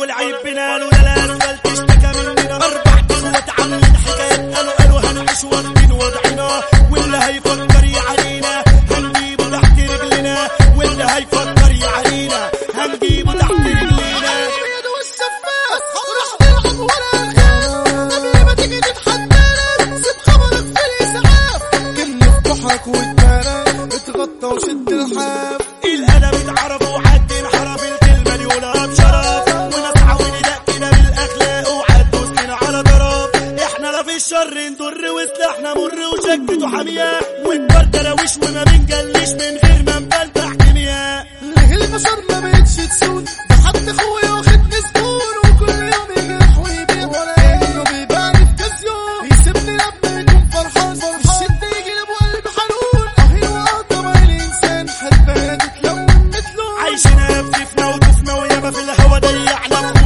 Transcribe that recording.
والعيب بنا له لا لا تشتكى مننا اربع كلمات عاملين حكايات قالوا قالوا هنعيش واخدين وضعنا واللي هيفكر يعانينا هنجيبه تحت رجلنا واللي هيفكر يعانينا هنجيبه تحت رجلنا الابيض والشفاف روح تلعب ورا الخاف قبل ما تيجي تتحدانا سيب خبرك في الاسعاف كن افتحك واتدارى اتغطى وشد الحاف الادب اتعرف وحد انحرف الكلمه دي قولها بشرف ونسعى وندق كده بالاخلاق وعدوا سنين على طرف احنا لا في الشر نضر وسلاحنا مر وشكته حاميه ونكبر دراويش وما بنجليش من غير ما نبلبع كيمياء ليه البشر ما بقتش تسود ده حد اخويا واخدني زبون وكل يوم يجرح ويبيع انه بيبان في كاس يوم يسيبني لما يكون فرحان الشد يجلب وقلب حنون اهي وقطع الانسان حتى تتلون مثله عايشين نفسفنا وطفنا وياما في الهوا ضيعنا